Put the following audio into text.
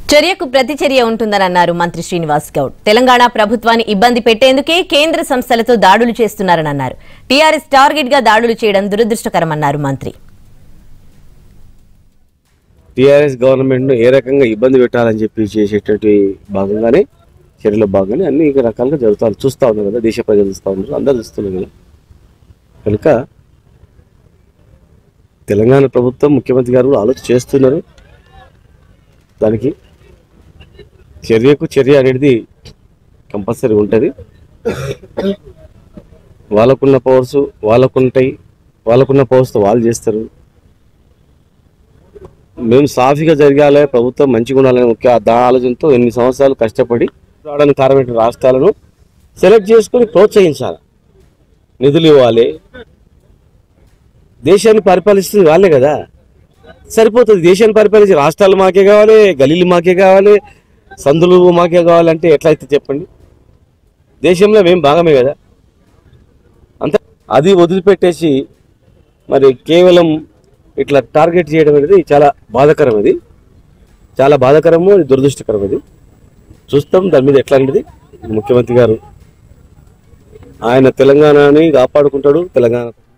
చర్యకు ప్రతిచర్య ఉంటుందని అన్నారు మంత్రి శ్రీనివాస్ గౌడ్ తెలంగాణ ప్రభుత్వాన్ని ఇబ్బంది పెట్టేందుకే కేంద్ర సంస్థలతో దాడులు చేస్తున్నారని అన్నారు టీఆర్ఎస్ టార్గెట్ గా దాడులు చేయడం దురదృష్టకరమన్నారు మంత్రి టీఆర్ఎస్ గవర్నమెంట్ను ఏ రకంగా ఇబ్బంది పెట్టాలని చెప్పి చేసేటటువంటి భాగంగానే చర్యలో భాగంగానే అన్ని ఇక రకాలుగా జరుగుతారు చూస్తూ ఉన్నారు కదా దేశ ప్రజలు చూస్తూ ఉన్నారు అందరూ చూస్తున్నారు కదా కనుక తెలంగాణ ప్రభుత్వం ముఖ్యమంత్రి గారు కూడా ఆలోచన చేస్తున్నారు దానికి చర్యకు చర్య అనేది కంపల్సరీ ఉంటుంది వాళ్ళకున్న పవర్స్ వాళ్ళకుంటాయి వాళ్ళకున్న పవర్స్తో వాళ్ళు చేస్తారు మేము సాఫీగా జరగాలి ప్రభుత్వం మంచిగా ఉండాలనే ముఖ్య దా ఆలోచనతో ఎన్ని సంవత్సరాలు కష్టపడి రావడానికి కారణమైన రాష్ట్రాలను సెలెక్ట్ చేసుకొని ప్రోత్సహించాలి నిధులు ఇవ్వాలి దేశాన్ని పరిపాలిస్తుంది వాళ్ళే కదా సరిపోతుంది దేశాన్ని పరిపాలించే రాష్ట్రాలు మాకే కావాలి గలీలు మాకే కావాలి సందులు మాకే కావాలంటే ఎట్లా అయితే చెప్పండి దేశంలో మేము భాగమే కదా అంత అది వదిలిపెట్టేసి మరి కేవలం ఇట్లా టార్గెట్ చేయడం అనేది చాలా బాధాకరం అది చాలా బాధాకరము అది దురదృష్టకరం అది చూస్తాం దాని మీద ఎట్లా అనేది ముఖ్యమంత్రి గారు ఆయన తెలంగాణని కాపాడుకుంటాడు తెలంగాణ